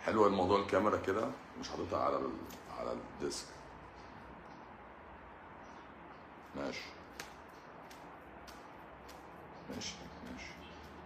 حلو الموضوع الكاميرا كده مش حاططها على ال... على الديسك ماشي ماشي ماشي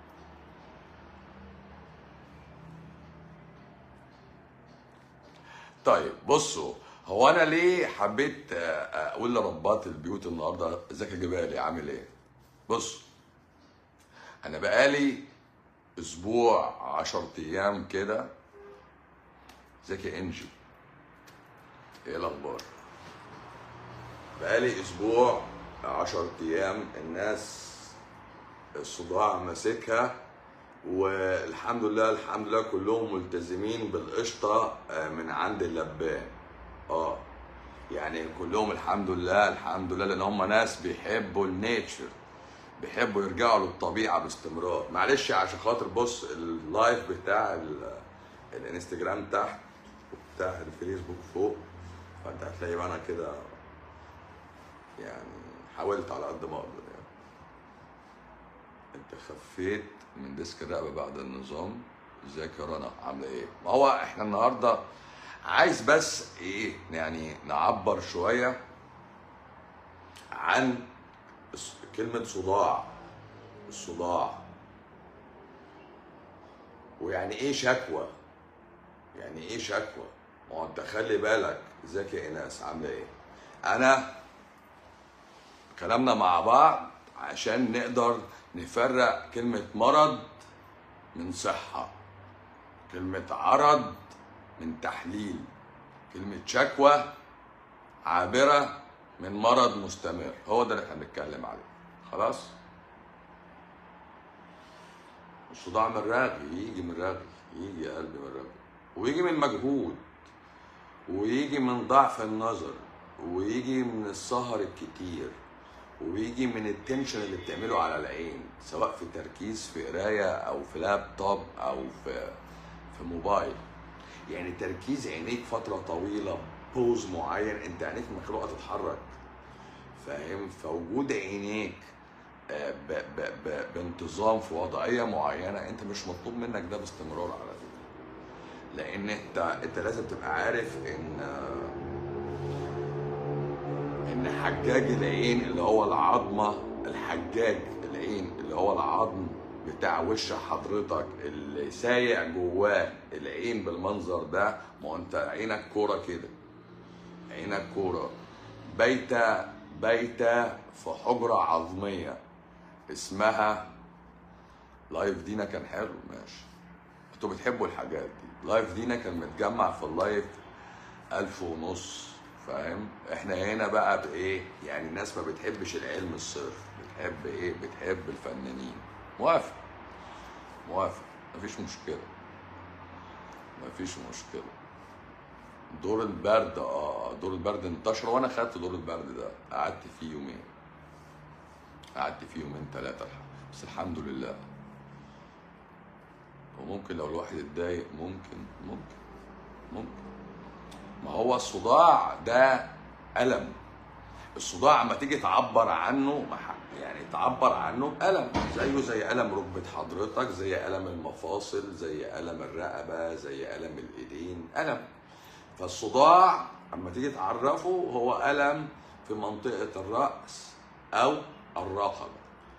طيب بصوا هو انا ليه حبيت آه، آه، اقول لربات البيوت النهارده ازيك يا جبالي عامل ايه بص انا بقالي اسبوع عشر ايام كده ازيك يا انجي ايه الاخبار بقالي اسبوع عشر ايام الناس الصداع ماسكها والحمد لله الحمد لله كلهم ملتزمين بالقشطه آه، من عند اللبان اه يعني كلهم الحمد لله الحمد لله لان هم ناس بيحبوا النيتشر بيحبوا يرجعوا للطبيعه باستمرار معلش عشان خاطر بص اللايف بتاع ال- الانستجرام تحت وبتاع الفيسبوك فوق فانت هتلاقي بقى انا كده يعني حاولت على قد ما اقدر يعني انت خفيت من ديسك الرقبه بعد النظام ازيك يا رنا عامله ايه ما هو احنا النهارده عايز بس ايه يعني نعبر شويه عن الس- كلمه صداع الصداع ويعني ايه شكوى يعني ايه شكوى ما هو انت خلي بالك ازيك يا ايناس عامله ايه انا كلامنا مع بعض عشان نقدر نفرق كلمة مرض من صحة كلمة عرض من تحليل كلمة شكوى عابرة من مرض مستمر هو ده اللي احنا بنتكلم عليه خلاص الصداع من الرغي يجي من الرغي يجي يا قلبي من الرغي ويجي من مجهود ويجي من ضعف النظر ويجي من السهر الكتير ويجي من التنشن اللي بتعمله على العين سواء في تركيز في قرايه او في لابتوب او في في موبايل يعني تركيز عينيك فتره طويله بوز معين انت عينيك مخلوقه تتحرك فاهم فوجود عينيك آه، ب ب ب بانتظام في وضعيه معينه انت مش مطلوب منك ده باستمرار على فكره لان انت انت لازم تبقى عارف ان آه، ان حجاج العين اللي هو العظمه الحجاج العين اللي هو العظم بتاع وش حضرتك اللي سايع جواه العين بالمنظر ده ما هو انت عينك كوره كده عينك كوره بايته بايته في حجره عظميه اسمها لايف دينا كان حلو ماشي انتوا بتحبوا الحاجات دي لايف دينا كان متجمع في اللايف ألف ونص فاهم احنا هنا بقى بايه يعني الناس ما بتحبش العلم الصرف بتحب ايه بتحب الفنانين موافق موافق مفيش مشكله مفيش مشكله دور البرد اه دور البرد انتشر وانا خدت دور البرد ده قعدت فيه يومين قعدت فيه يومين ثلاثه بس الحمد لله وممكن لو الواحد اتضايق ممكن ممكن ممكن ما هو الصداع ده ألم الصداع اما تيجي تعبر عنه ما ح- يعني تعبر عنه بألم زيه زي ألم ركبة حضرتك زي ألم المفاصل زي ألم الرقبة زي ألم الإيدين ألم فالصداع اما تيجي تعرفه هو ألم في منطقة الرأس أو الرقبة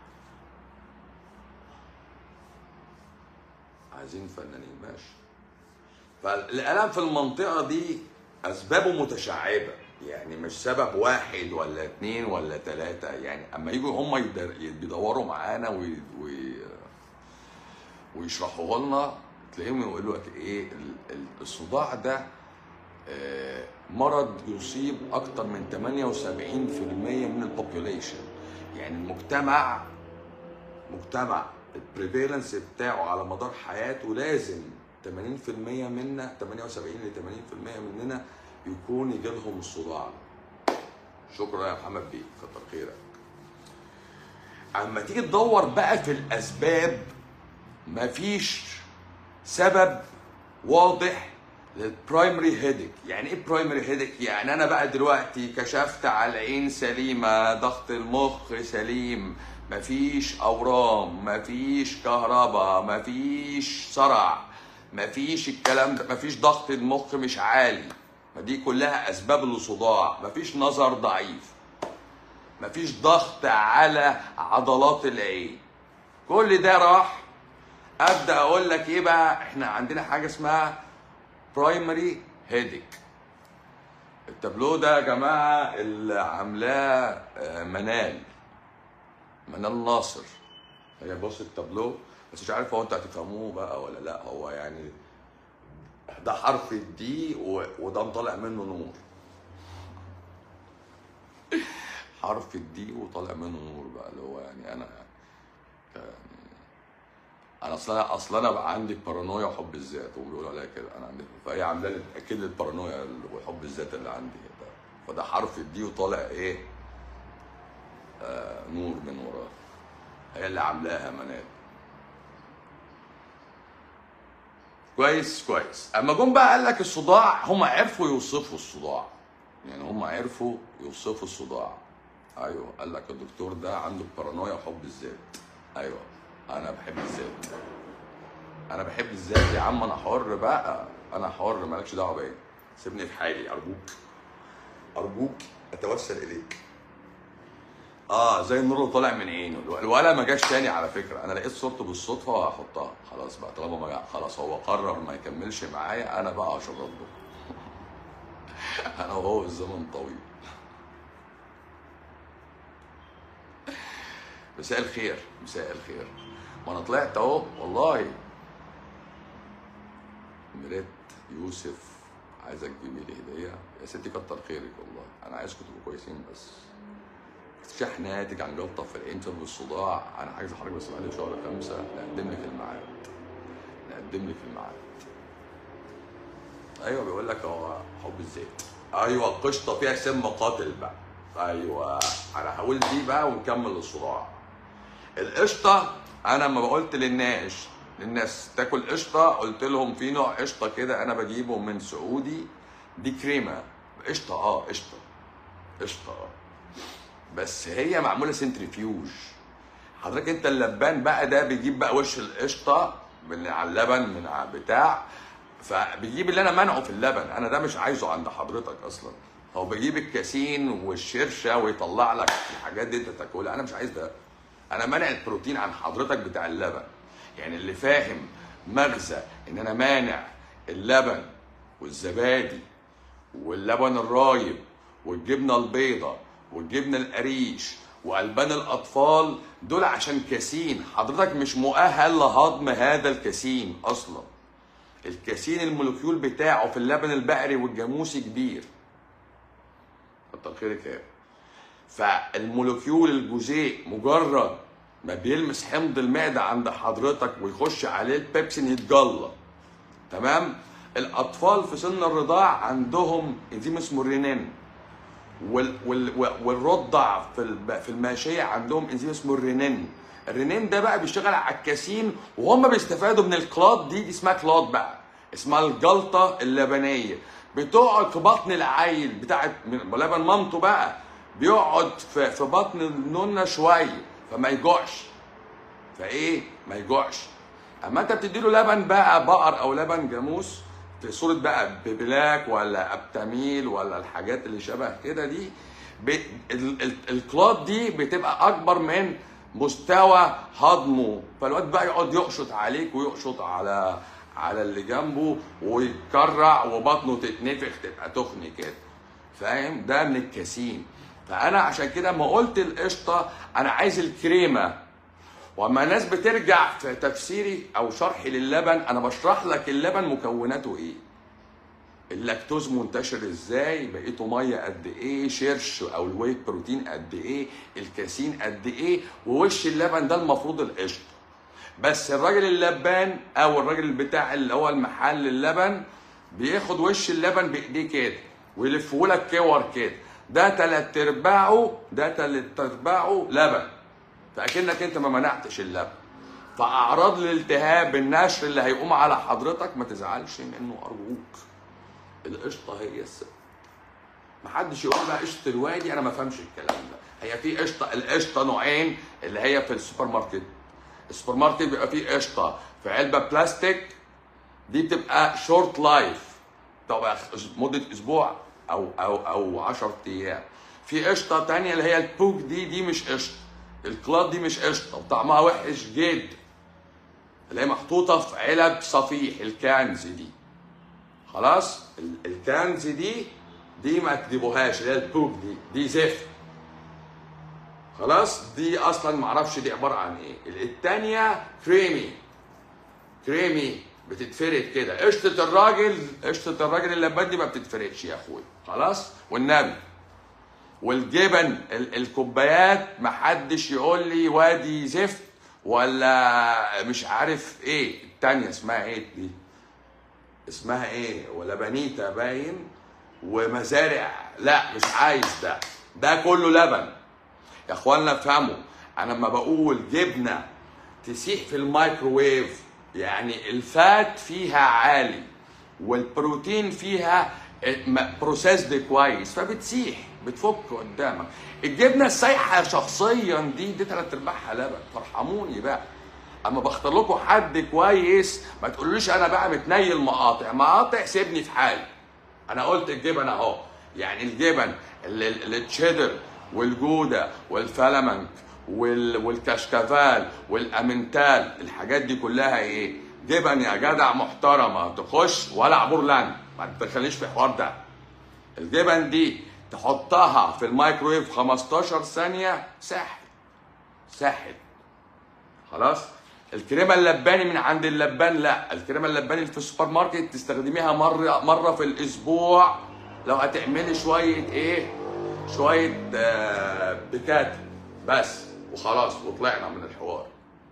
عايزين فنانين ماشي فالالم في المنطقه دي اسبابه متشعبه يعني مش سبب واحد ولا اتنين ولا تلاته يعني اما يجوا هم يدر- بيدوروا معانا وي... وي... ويشرحوه لنا تلاقيهم يقولوا لك ايه ال- ال- الصداع ده آه، مرض يصيب اكتر من 78% من البوبوليشن يعني المجتمع مجتمع البريفالنس بتاعه على مدار حياته لازم 80% منا 78 ل 80% مننا يكون يجي لهم الصداع شكرا يا محمد بيه كتر خيرك اما تيجي تدور بقى في الاسباب مفيش سبب واضح للبرايمري هيدك يعني ايه برايمري هيدك يعني انا بقى دلوقتي كشفت على العين سليمه ضغط المخ سليم مفيش اورام مفيش كهرباء مفيش صرع مفيش الكلام ده مفيش ضغط المخ مش عالي ما دي كلها اسباب للصداع مفيش نظر ضعيف مفيش ضغط على عضلات العين كل ده راح ابدا اقول لك ايه بقى احنا عندنا حاجه اسمها برايمري هيدك التابلو ده يا جماعه اللي عاملاه آه، منال منال ناصر هي بص التابلو بس مش عارف هو انتوا هتفهموه بقى ولا لا هو يعني ده حرف الدي و- وده مطلع منه نور حرف الدي وطالع منه نور بقى اللي هو يعني انا يعني انا اصلا اصلا انا بقى عندي بارانويا وحب الذات هم بيقولوا عليا كده انا عندي فهي عامله لي اكيد البارانويا وحب الذات اللي عندي ده فده حرف الدي وطالع ايه آه نور من وراه هي اللي عاملاها منال كويس كويس اما جم بقى قال لك الصداع هم عرفوا يوصفوا الصداع يعني هم عرفوا يوصفوا الصداع ايوه قال لك الدكتور ده عنده بارانويا وحب الذات ايوه انا بحب الذات انا بحب الذات يا عم انا حر بقى انا حر مالكش دعوه بيا سيبني في حالي ارجوك ارجوك اتوسل اليك اه زي النور اللي طالع من عينه الو- الولا ما جاش تاني على فكره انا لقيت صورته بالصدفه وهحطها خلاص بقى طالما ما جا- خلاص هو قرر ما يكملش معايا انا بقى هشرب له انا وهو الزمن طويل مساء الخير مساء الخير ما انا طلعت اهو والله مريت يوسف عايزك تجيبي لي هديه يا ستي كتر خيرك والله انا عايزكم تبقوا كويسين بس اكتشاح ناتج عن جلطه في العين بسبب الصداع انا عايز حضرتك بس بعد شهر خمسه نقدم لك الميعاد نقدم لك الميعاد ايوه بيقول لك هو حب الذات ايوه قشطه فيها سم قاتل بقى ايوه انا هقول دي بقى ونكمل الصداع القشطه انا لما قلت للناس للناس تاكل قشطه قلت لهم في نوع قشطه كده انا بجيبه من سعودي دي كريمه قشطه اه قشطه قشطه اه بس هي معموله سنتريفيوج حضرتك انت اللبان بقى ده بيجيب بقى وش القشطه من على اللبن من على بتاع فبيجيب اللي انا منعه في اللبن انا ده مش عايزه عند حضرتك اصلا هو بيجيب الكاسين والشرشه ويطلع لك الحاجات دي انت تاكلها انا مش عايز ده انا مانع البروتين عن حضرتك بتاع اللبن يعني اللي فاهم مغزى ان انا مانع اللبن والزبادي واللبن الرايب والجبنه البيضة والجبنه القريش والبان الاطفال دول عشان كاسين حضرتك مش مؤهل لهضم هذا الكاسين اصلا الكاسين المولكيول بتاعه في اللبن البقري والجاموسي كبير كتر خيرك يا فالمولكيول الجزيء مجرد ما بيلمس حمض المعده عند حضرتك ويخش عليه البيبسين يتجلط تمام الاطفال في سن الرضاع عندهم انزيم اسمه الرينين وال وال والرضع في الب- في الماشيه عندهم انزيم اسمه الرينين الرينين ده بقى بيشتغل على الكاسين وهم بيستفادوا من الكلاد دي, دي اسمها كلاد بقى اسمها الجلطه اللبنيه بتقعد في بطن العيل بتاعت من- لبن مامته بقى بيقعد في, في بطن النونه شويه فما يجوعش فايه ما يجوعش اما انت بتديله لبن بقى بقر او لبن جاموس في صوره بقى ببلاك ولا ابتاميل ولا الحاجات اللي شبه كده دي ب... ال... ال... الكلاد دي بتبقى اكبر من مستوى هضمه فالواد بقى يقعد يقشط عليك ويقشط على على اللي جنبه ويتكرع وبطنه تتنفخ تبقى تخن كده فاهم ده من الكاسين فانا عشان كده ما قلت القشطه انا عايز الكريمه واما الناس بترجع في تفسيري او شرحي للبن انا بشرح لك اللبن مكوناته ايه اللاكتوز منتشر ازاي بقيته ميه قد ايه شرش او الويت بروتين قد ايه الكاسين قد ايه ووش اللبن ده المفروض القشطه بس الراجل اللبان او الراجل بتاع اللي هو المحل اللبن بياخد وش اللبن بايديه كده ويلفه لك كور كده ده تلات ارباعه ده تلات ارباعه لبن فاكنك انت ما منعتش اللبن فاعراض الالتهاب النشر اللي هيقوم على حضرتك ما تزعلش منه ارجوك القشطه هي السبب محدش يقول بقى قشطه الوادي انا ما فهمش الكلام ده هي في قشطه القشطه نوعين اللي هي في السوبر ماركت السوبر ماركت بيبقى فيه قشطه في علبه بلاستيك دي بتبقى شورت لايف طبعا مده اسبوع او او او 10 ايام في قشطه تانية اللي هي البوك دي دي مش قشطه الكلاد دي مش قشطه وطعمها وحش جدا اللي هي محطوطه في علب صفيح الكنز دي خلاص ال- الكنز دي دي ما تجيبوهاش اللي هي البوك دي دي زفت خلاص دي اصلا معرفش دي عباره عن ايه التانية كريمي كريمي بتتفرد كده قشطه الراجل قشطه الراجل اللبان دي ما بتتفردش يا اخويا خلاص والنبي والجبن ال- الكوبايات محدش يقول لي وادي زفت ولا مش عارف ايه التانية اسمها ايه دي اسمها ايه ولا بنيتا باين ومزارع لا مش عايز ده ده كله لبن يا اخوانا افهموا انا لما بقول جبنه تسيح في الميكروويف يعني الفات فيها عالي والبروتين فيها بروسيسد كويس فبتسيح بتفك قدامك الجبنه السايحه شخصيا دي دي ثلاث ارباعها لبن فارحموني بقى اما بختار لكم حد كويس ما تقولوش انا بقى متنيل مقاطع مقاطع سيبني في حالي انا قلت الجبن اهو يعني الجبن ال- ال- التشيدر والجوده والفلامنك وال- والكشكفال والامنتال الحاجات دي كلها ايه جبن يا جدع محترمه تخش ولا عبور لاند ما تدخليش في الحوار ده الجبن دي تحطها في الميكرويف 15 ثانيه ساحل ساحل خلاص الكريمه اللباني من عند اللبان لا الكريمه اللباني اللي في السوبر ماركت تستخدميها مره مره في الاسبوع لو هتعملي شويه ايه شويه آه بيكاتا بس وخلاص وطلعنا من الحوار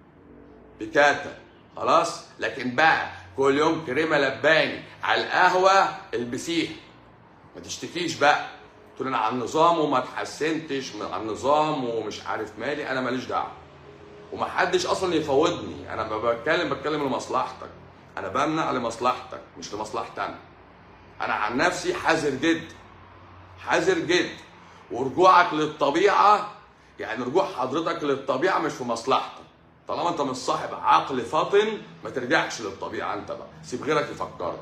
بيكاتا خلاص لكن بقى كل يوم كريمه لباني على القهوه البسيها ما تشتكيش بقى تقول انا على النظام وما اتحسنتش من على النظام ومش عارف مالي انا ماليش دعوه ومحدش اصلا يفوضني انا ما بتكلم بتكلم لمصلحتك انا بمنع لمصلحتك مش لمصلحتي انا انا عن نفسي حذر جدا حذر جدا ورجوعك للطبيعه يعني رجوع حضرتك للطبيعه مش في مصلحتك طالما انت مش صاحب عقل فطن ما ترجعش للطبيعه انت بقى سيب غيرك يفكرك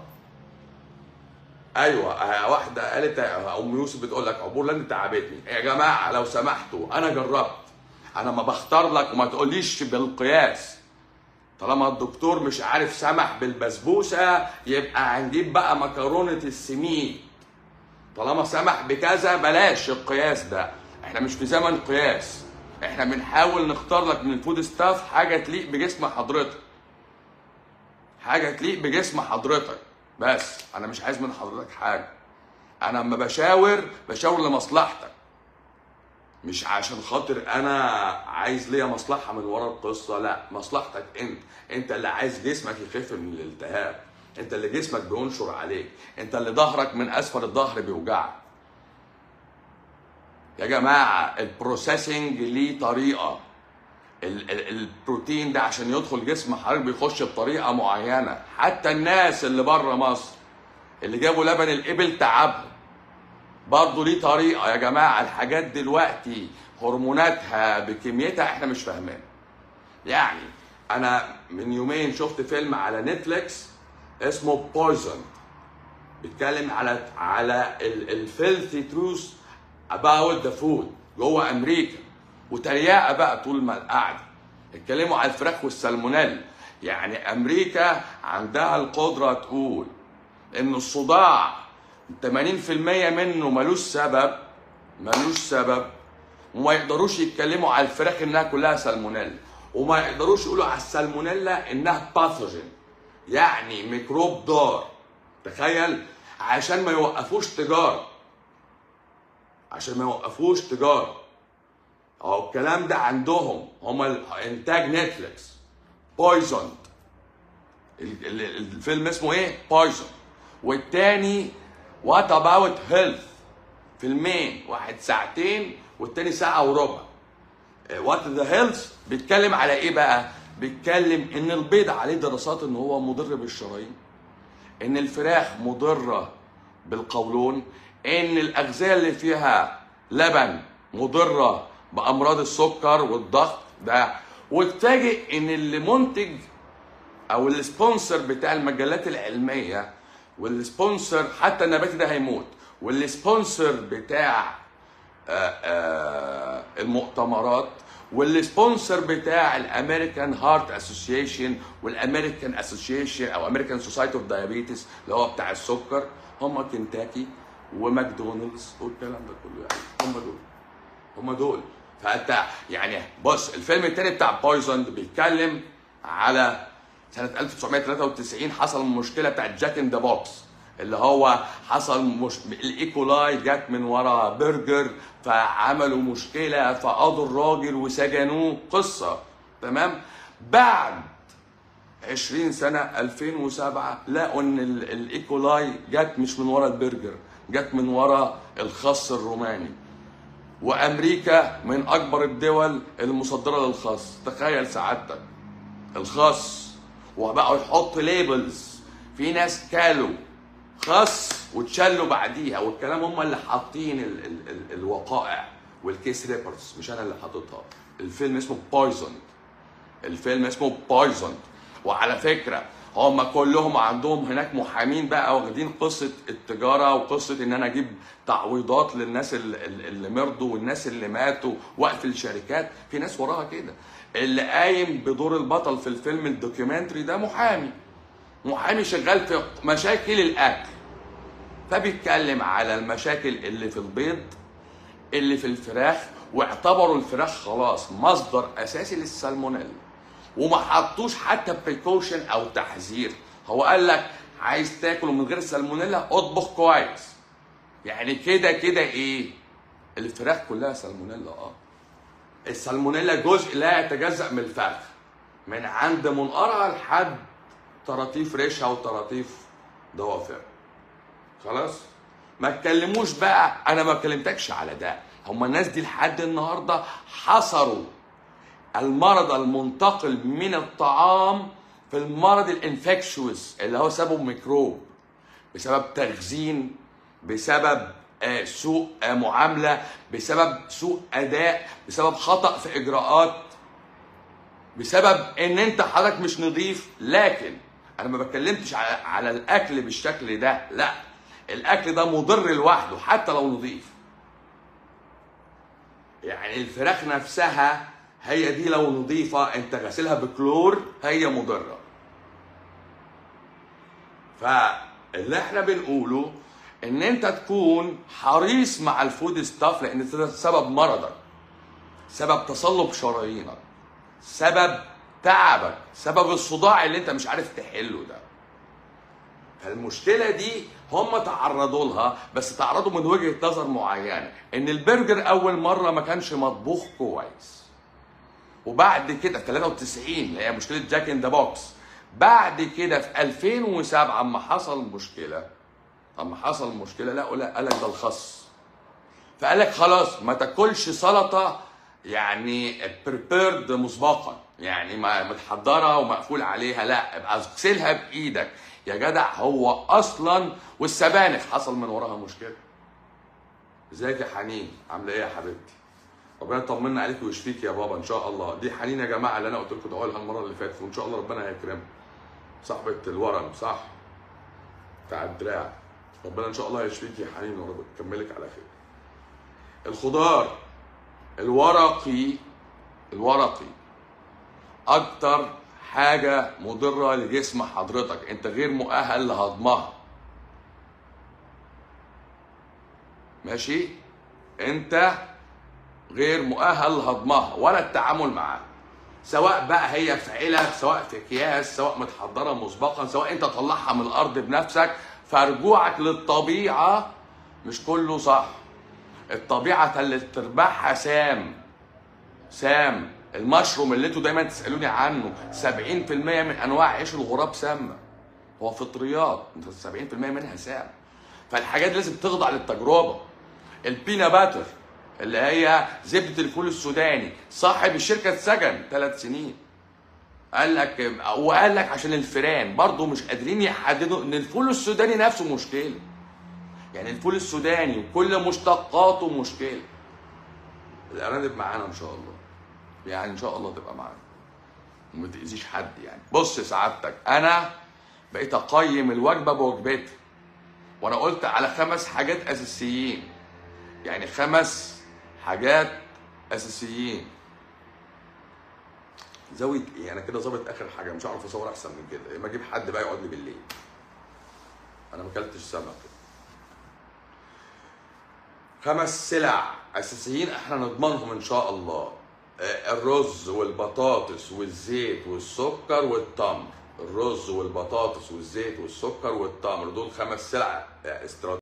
ايوه آه، واحده قالت آه، ام يوسف بتقول لك عبور لاند تعبتني يا جماعه لو سمحتوا انا جربت انا ما بختار لك وما تقوليش بالقياس طالما الدكتور مش عارف سمح بالبسبوسه يبقى هنجيب بقى مكرونه السمين طالما سمح بكذا بلاش القياس ده احنا مش في زمن قياس احنا بنحاول نختار لك من الفود ستاف حاجه تليق بجسم حضرتك حاجه تليق بجسم حضرتك بس انا مش عايز من حضرتك حاجه انا لما بشاور بشاور لمصلحتك مش عشان خاطر انا عايز ليا مصلحه من ورا القصه لا مصلحتك انت انت اللي عايز جسمك يخف من الالتهاب انت اللي جسمك بينشر عليك انت اللي ظهرك من اسفل الظهر بيوجعك يا جماعه البروسيسنج ليه طريقه ال- ال- البروتين ده عشان يدخل جسم حضرتك بيخش بطريقه معينه حتى الناس اللي بره مصر اللي جابوا لبن الابل تعبهم برضه ليه طريقه يا جماعه الحاجات دلوقتي هرموناتها بكميتها احنا مش فاهمين يعني انا من يومين شفت فيلم على نتفليكس اسمه بويزن بيتكلم على على الفيلثي تروث اباوت ذا فود جوه امريكا وتريقه بقى طول ما القعده اتكلموا على الفراخ والسالمونيلا يعني امريكا عندها القدره تقول ان الصداع 80% منه ملوش سبب ملوش سبب وما يقدروش يتكلموا على الفراخ انها كلها سالمونيلا وما يقدروش يقولوا على السالمونيلا انها باثوجين يعني ميكروب ضار تخيل عشان ما يوقفوش تجاره عشان ما يوقفوش تجاره اهو الكلام ده عندهم هما انتاج نتفليكس بويزون الفيلم اسمه ايه بويزون والتاني وات اباوت هيلث فيلمين واحد ساعتين والتاني ساعه وربع وات ذا هيلث بيتكلم على ايه بقى بيتكلم ان البيض عليه دراسات ان هو مضر بالشرايين ان الفراخ مضره بالقولون ان الاغذيه اللي فيها لبن مضره بامراض السكر والضغط ده وتفاجئ ان اللي منتج او السبونسر بتاع المجلات العلميه والسبونسر حتى النباتي ده هيموت والسبونسر بتاع آه، آه، المؤتمرات والسبونسر بتاع الامريكان هارت اسوسيشن والامريكان اسوسيشن او امريكان سوسايتي اوف دايابيتس اللي هو بتاع السكر هم كنتاكي وماكدونالدز والكلام ده كله يعني هم دول هم دول فانت يعني بص الفيلم التاني بتاع بويزون بيتكلم على سنه 1993 حصل مشكله بتاعت جاك ان ذا بوكس اللي هو حصل مش... الايكولاي جت من ورا برجر فعملوا مشكله فقضوا الراجل وسجنوه قصه تمام بعد 20 سنه 2007 لقوا ان ال- الايكولاي جت مش من ورا البرجر جت من ورا الخس الروماني وامريكا من اكبر الدول المصدره للخس تخيل سعادتك الخس وبقوا يحط ليبلز في ناس كالوا خس وتشلوا بعديها والكلام هم اللي حاطين ال ال ال الوقائع والكيس ريبورتس مش انا اللي حاططها الفيلم اسمه بويزون الفيلم اسمه بويزون وعلى فكره هم كلهم عندهم هناك محامين بقى واخدين قصه التجاره وقصه ان انا اجيب تعويضات للناس ال- ال- اللي مرضوا والناس اللي ماتوا وقف الشركات في ناس وراها كده اللي قايم بدور البطل في الفيلم الدوكيومنتري ده محامي محامي شغال في مشاكل الاكل فبيتكلم على المشاكل اللي في البيض اللي في الفراخ واعتبروا الفراخ خلاص مصدر اساسي للسالمونيلا وما حطوش حتى بريكوشن او تحذير هو قال لك عايز تاكل من غير سالمونيلا اطبخ كويس يعني كده كده ايه الفراخ كلها سالمونيلا اه السالمونيلا جزء لا يتجزأ من الفرخ من عند منقرها لحد طراطيف ريشها وطراطيف ضوافر خلاص ما تكلموش بقى انا ما كلمتكش على ده هم الناس دي لحد النهارده حصروا المرض المنتقل من الطعام في المرض الانفكشوس اللي هو سببه ميكروب بسبب تخزين بسبب آه، سوء آه، معامله بسبب سوء اداء بسبب خطا في اجراءات بسبب ان انت حضرتك مش نظيف لكن انا ما بتكلمتش على على الاكل بالشكل ده لا الاكل ده مضر لوحده حتى لو نظيف يعني الفراخ نفسها هي دي لو نظيفه انت غاسلها بكلور هي مضره فاللي احنا بنقوله ان انت تكون حريص مع الفود ستاف لان ده سبب مرضك سبب تصلب شرايينك سبب تعبك سبب الصداع اللي انت مش عارف تحله ده فالمشكله دي هم تعرضوا لها بس تعرضوا من وجهه نظر معينه ان البرجر اول مره ما كانش مطبوخ كويس وبعد كده في 93 اللي هي مشكله جاك ان ذا بوكس بعد كده في 2007 اما حصل مشكله اما حصل مشكله لا لا قال لك ده الخس فقال لك خلاص ما تاكلش سلطه يعني بريبيرد مسبقا يعني ما متحضره ومقفول عليها لا ابقى اغسلها بايدك يا جدع هو اصلا والسبانخ حصل من وراها مشكله ازيك يا حنين عامله ايه يا حبيبتي ربنا يطمنا عليك ويشفيك يا بابا ان شاء الله دي حنين يا جماعه اللي انا قلت لكم ادعوا لها المره اللي فاتت وان شاء الله ربنا هيكرمها صاحبه الورم صح بتاع الدراع ربنا ان شاء الله يشفيك يا حنين ورب يكملك على خير الخضار الورقي الورقي اكتر حاجه مضره لجسم حضرتك انت غير مؤهل لهضمها ماشي انت غير مؤهل لهضمها ولا التعامل معاها سواء بقى هي في علب سواء في اكياس سواء متحضره مسبقا سواء انت طلعها من الارض بنفسك فرجوعك للطبيعه مش كله صح الطبيعه اللي تربحها سام سام المشروم اللي انتوا دايما تسالوني عنه 70% من انواع عيش الغراب سامه هو فطريات 70% منها سام فالحاجات دي لازم تخضع للتجربه البينا باتر اللي هي زبده الفول السوداني صاحب الشركه اتسجن ثلاث سنين قال لك وقال لك عشان الفيران برضه مش قادرين يحددوا ان الفول السوداني نفسه مشكله يعني الفول السوداني وكل مشتقاته مشكله الارانب معانا ان شاء الله يعني ان شاء الله تبقى معانا وما تاذيش حد يعني بص سعادتك انا بقيت اقيم الوجبه بوجبتها وانا قلت على خمس حاجات اساسيين يعني خمس حاجات اساسيين زاويه ايه انا كده ظابط اخر حاجه مش هعرف اصور احسن من كده اما اجيب حد بقى يقعد لي بالليل انا ما اكلتش سمك خمس سلع اساسيين احنا نضمنهم ان شاء الله آه، الرز والبطاطس والزيت والسكر والتمر الرز والبطاطس والزيت والسكر والتمر دول خمس سلع آه، استراتيجية